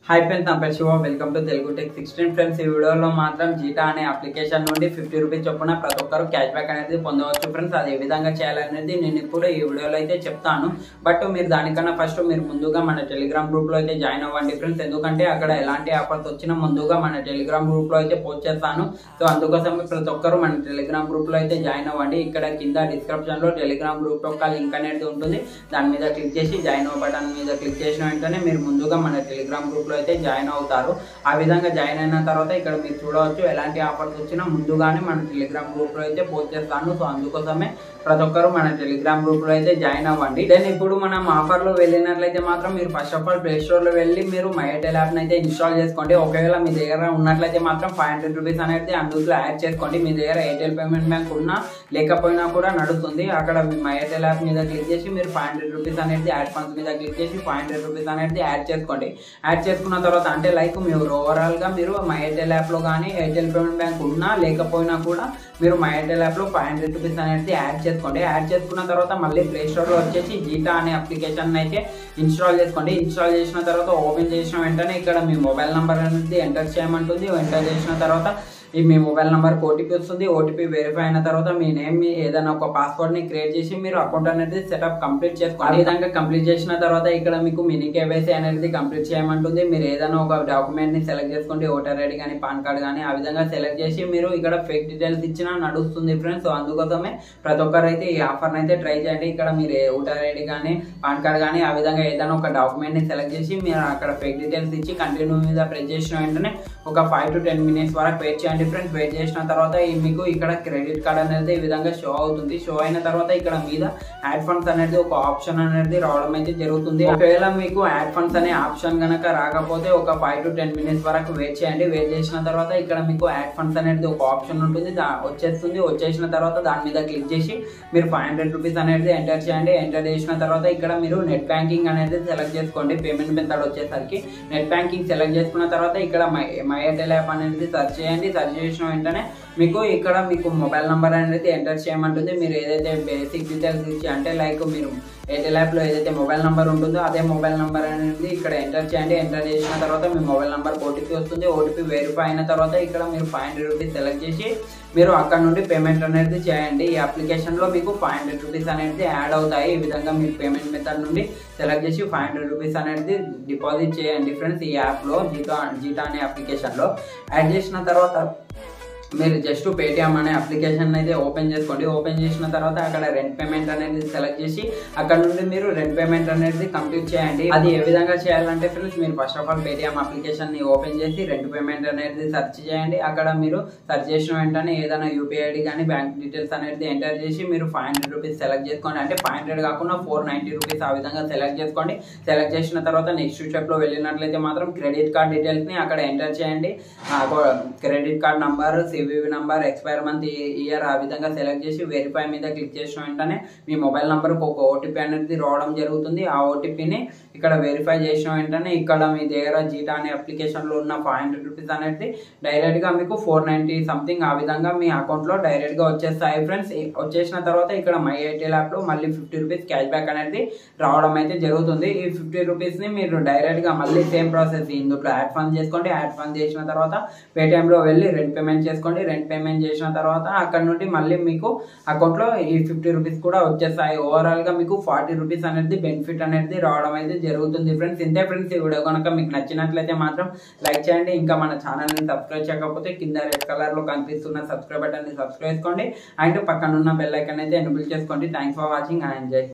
hi friends నా పేరు Siva welcome to Telugu tech sixteen friends ఈ వీడియోలో మాత్రం జీటా అనే అప్లికేషన్ నుండి ఫిఫ్టీ రూపీస్ చొప్పున ప్రతి ఒక్కరు క్యాష్ బ్యాక్ అనేది పొందవచ్చు ఫ్రెండ్స్ అది ఏ విధంగా చేయాలనేది నేను ఇప్పుడు ఈ వీడియోలో అయితే చెప్తాను బట్ మీరు దానికన్నా ఫస్ట్ మీరు ముందుగా మన టెలిగ్రామ్ గ్రూప్లో అయితే జాయిన్ అవ్వండి ఫ్రెండ్స్ ఎందుకంటే అక్కడ ఎలాంటి ఆఫర్స్ వచ్చినా ముందుగా మన టెలిగ్రామ్ గ్రూప్లో అయితే పోస్ట్ చేస్తాను సో అందుకోసం ప్రతి ఒక్కరు మన టెలిగ్రామ్ గ్రూప్లో అయితే జాయిన్ అవ్వండి ఇక్కడ కింద డిస్క్రిప్షన్లో టెలిగ్రామ్ గ్రూప్ యొక్క లింక్ అనేది ఉంటుంది దాని మీద క్లిక్ చేసి జాయిన్ అవ్వ బటన్ మీద క్లిక్ చేసిన వెంటనే మీరు ముందుగా మన టెలిగ్రామ్ గ్రూప్లో అయితే జాయిన్ అవుతారు ఆ విధంగా జాయిన్ అయిన తర్వాత ఇక్కడ మీరు చూడవచ్చు ఎలాంటి ఆఫర్స్ వచ్చినా ముందుగానే మన టెలిగ్రామ్ గ్రూప్లో అయితే పోస్ట్ చేస్తాను సో అందుకోసమే ప్రతి ఒక్కరు మన టెలిగ్రామ్ గ్రూప్లో అయితే జాయిన్ అవ్వండి దెన్ ఇప్పుడు మనం ఆఫర్లో వెళ్ళినట్లయితే మాత్రం మీరు ఫస్ట్ ఆఫ్ ఆల్ ప్లే స్టోర్లో వెళ్ళి మీరు మై ఎయిర్టెల్ యాప్ని అయితే ఇన్స్టాల్ చేసుకోండి ఒకవేళ మీ దగ్గర ఉన్నట్లయితే మాత్రం ఫైవ్ హండ్రెడ్ రూపీస్ అనేది అందులో యాడ్ చేసుకోండి మీ దగ్గర ఎయిర్టెల్ పేమెంట్ బ్యాంక్ ఉన్నా లేకపోయినా కూడా నడుస్తుంది అక్కడ మీ మై ఎయిర్టెల్ యాప్ మీద క్లిక్ చేసి మీరు ఫైవ్ హండ్రెడ్ రూపీస్ అనేది యాడ్ ఫండ్స్ మీద క్లిక్ చేసి ఫైవ్ హండ్రెడ్ రూపీస్ అనేది యాడ్ చేసుకోండి యాడ్ చేసుకున్న తర్వాత అంటే లైక్ మీరు ఓవరాల్గా మీరు మై ఎయిర్టెల్ యాప్లో కానీ ఎయిర్టెల్ పేమెంట్ బ్యాంక్ ఉన్నా లేకపోయినా కూడా మీరు మై ఎయిర్టెల్ యాప్లో ఫైవ్ హండ్రెడ్ రూపీస్ అనేది యాడ్ చేసుకోండి యాడ్ చేసుకున్న తర్వాత మళ్ళీ ప్లే స్టోర్లో వచ్చేసి జీటా అనే అప్లికేషన్ అయితే ఇన్స్టాల్ చేసుకోండి ఇన్స్టాల్ చేసిన తర్వాత ఓపెన్ చేసిన వెంటనే ఇక్కడ మీ మొబైల్ నెంబర్ అనేది ఎంటర్ చేయమంటుంది ఎంటర్ చేసిన తర్వాత ఈ మీ మొబైల్ నెంబర్కి ఓటీపీ వస్తుంది ఓటీపీ వెరిఫై అయిన తర్వాత మీ నేమ్ మీ ఏదైనా ఒక పాస్వర్డ్ని క్రియేట్ చేసి మీరు అకౌంట్ అనేది సెటప్ కంప్లీట్ చేసుకోండి ఆ విధంగా కంప్లీట్ చేసిన తర్వాత ఇక్కడ మీకు మినీ కేవైసీ అనేది కంప్లీట్ చేయమంటుంది మీరు ఏదైనా ఒక డాక్యుమెంట్ని సెలెక్ట్ చేసుకోండి ఓటర్ ఐడి కానీ పాన్ కార్డ్ కానీ ఆ విధంగా సెలెక్ట్ చేసి మీరు ఇక్కడ ఫేక్ డీటెయిల్స్ ఇచ్చినా నడుస్తుంది ఫ్రెండ్స్ సో అందుకోసమే ప్రతి ఒక్కరు అయితే ఈ ఆఫర్ని అయితే ట్రై చేయండి ఇక్కడ మీరు ఓటర్ ఐడి కానీ పాన్ కార్డ్ కానీ ఆ విధంగా ఏదైనా ఒక డాక్యుమెంట్ని సెలెక్ట్ చేసి మీరు అక్కడ ఫేక్ డీటెయిల్స్ ఇచ్చి కంటిన్యూ మీద ప్రెస్ చేసిన వెంటనే ఒక ఫైవ్ టు టెన్ మినిట్స్ వరకు వెయిట్ చేయండి ఫ్రెండ్స్ వెయిట్ చేసిన తర్వాత ఈ మీకు ఇక్కడ క్రెడిట్ కార్డ్ అనేది ఈ విధంగా షో అవుతుంది షో అయిన తర్వాత ఇక్కడ మీద యాడ్ ఫండ్స్ అనేది ఒక ఆప్షన్ అనేది రావడం అయితే జరుగుతుంది ఒకవేళ మీకు యాడ్ ఫండ్స్ అనే ఆప్షన్ కనుక రాకపోతే ఒక ఫైవ్ టు టెన్ మినిట్స్ వరకు వెయిట్ చేయండి వెయిట్ చేసిన తర్వాత ఇక్కడ మీకు యాడ్ ఫండ్స్ అనేది ఒక ఆప్షన్ ఉంటుంది దా వచ్చేస్తుంది వచ్చేసిన తర్వాత దాని మీద క్లిక్ చేసి మీరు ఫైవ్ హండ్రెడ్ రూపీస్ అనేది ఎంటర్ చేయండి ఎంటర్ చేసిన తర్వాత ఇక్కడ మీరు నెట్ బ్యాంకింగ్ అనేది సెలెక్ట్ చేసుకోండి పేమెంట్ మెథడ్ వచ్చేసరికి నెట్ బ్యాంకింగ్ సెలెక్ట్ చేసుకున్న తర్వాత ఇక్కడ మై మై ఎయిర్టెల్ యాప్ అనేది సెర్చ్ చేయండి సెర్చ్ చేసిన వెంటనే మీకు ఇక్కడ మీకు మొబైల్ నెంబర్ అనేది ఎంటర్ చేయమంటుంది మీరు ఏదైతే బేసిక్ డీటెయిల్స్ ఇచ్చి అంటే లైక్ మీరు ఎయిర్టెల్ యాప్లో ఏదైతే మొబైల్ నెంబర్ ఉంటుందో అదే మొబైల్ నెంబర్ అనేది ఇక్కడ ఎంటర్ చేయండి ఎంటర్ చేసిన తర్వాత మీ మొబైల్ నెంబర్ ఓటీపీ వస్తుంది ఓటీపీ వెరిఫై అయిన తర్వాత ఇక్కడ మీరు ఫైవ్ హండ్రెడ్ రూపీస్ సెలెక్ట్ చేసి మీరు అక్కడ నుండి పేమెంట్ అనేది చేయండి ఈ అప్లికేషన్లో మీకు ఫైవ్ హండ్రెడ్ రూపీస్ అనేది యాడ్ అవుతాయి ఈ విధంగా మీరు పేమెంట్ మెథడ్ నుండి సెలెక్ట్ చేసి ఫైవ్ హండ్రెడ్ రూపీస్ అనేది డిపాజిట్ చేయండి ఫ్రెండ్స్ ఈ యాప్లో జీటా జీటా అనే అప్లికేషన్లో యాడ్ చేసిన తర్వాత మీరు జస్ట్ పేటిఎం అనే అప్లికేషన్ అయితే ఓపెన్ చేసుకోండి ఓపెన్ చేసిన తర్వాత అక్కడ రెంట్ పేమెంట్ అనేది సెలెక్ట్ చేసి అక్కడ నుండి మీరు రెంట్ పేమెంట్ అనేది కంప్లీట్ చేయండి అది ఏ విధంగా చేయాలంటే ఫ్రెండ్స్ మీరు first of all Paytm application ని ఓపెన్ చేసి రెంట్ పేమెంట్ అనేది సెర్చ్ చేయండి అక్కడ మీరు సెర్చ్ చేసిన వెంటనే ఏదైనా యూపీఐ ఐడి కానీ బ్యాంక్ డీటెయిల్స్ అనేది ఎంటర్ చేసి మీరు ఫైవ్ హండ్రెడ్ రూపీస్ సెలెక్ట్ చేసుకోండి అంటే ఫైవ్ హండ్రెడ్ కాకుండా ఫోర్ నైంటీ రూపీస్ ఆ విధంగా సెలెక్ట్ చేసుకోండి సెలెక్ట్ చేసిన తర్వాత నెక్స్ట్ స్టెప్ లో వెళ్ళినట్లయితే మాత్రం క్రెడిట్ కార్డ్ డీటెయిల్స్ ని అక్కడ ఎంటర్ చేయండి credit card number CVV number expire month year ఆ విధంగా సెలెక్ట్ చేసి వెరిఫై మీద క్లిక్ చేసిన వెంటనే మీ మొబైల్ నంబర్కి ఒక ఓటీపీ అనేది రావడం జరుగుతుంది ఆ ఓటీపీని ఇక్కడ వెరిఫై చేసిన వెంటనే ఇక్కడ మీ దగ్గర జీటా అనే అప్లికేషన్లో ఉన్న ఫైవ్ హండ్రెడ్ రూపీస్ అనేది డైరెక్ట్గా మీకు ఫోర్ నైంటీ సంథింగ్ ఆ విధంగా మీ అకౌంట్లో డైరెక్ట్గా వచ్చేస్తాయి ఫ్రెండ్స్ వచ్చేసిన తర్వాత ఇక్కడ మై ఎయిర్టెల్ యాప్లో మళ్ళీ ఫిఫ్టీ రూపీస్ క్యాష్ బ్యాక్ అనేది రావడం అయితే జరుగుతుంది ఈ ఫిఫ్టీ రూపీస్ని మీరు డైరెక్ట్గా మళ్ళీ సేమ్ ప్రాసెస్ ఇందులో యాడ్ ఫండ్ చేసుకోండి యాడ్ ఫండ్ చేసిన తర్వాత పేటిఎంలో వెళ్ళి రెంట్ పేమెంట్ చేసుకోండి రెంట్ పేమెంట్ చేసిన తర్వాత అక్కడ నుండి మళ్ళీ మీకు అకౌంట్లో ఈ ఫిఫ్టీ రూపీస్ కూడా వచ్చేస్తాయి ఓవరాల్గా మీకు ఫార్టీ రూపీస్ అనేది బెనిఫిట్ అనేది రావడం అయితే జరుగుతుంది ఫ్రెండ్స్ ఇంతే ఫ్రెండ్స్ ఈ వీడియో కనుక మీకు నచ్చినట్లయితే మాత్రం లైక్ చేయండి ఇంకా మన ఛానల్ని సబ్స్క్రైబ్ చేయకపోతే కింద రెడ్ కలర్లో కనిపిస్తున్న సబ్స్క్రైబ్ బటన్ని సబ్స్క్రైబ్ చేసుకోండి అండ్ పక్కన ఉన్న బెల్ ఐకన్ అయితే ఎనబుల్ చేసుకోండి thanks for watching and enjoy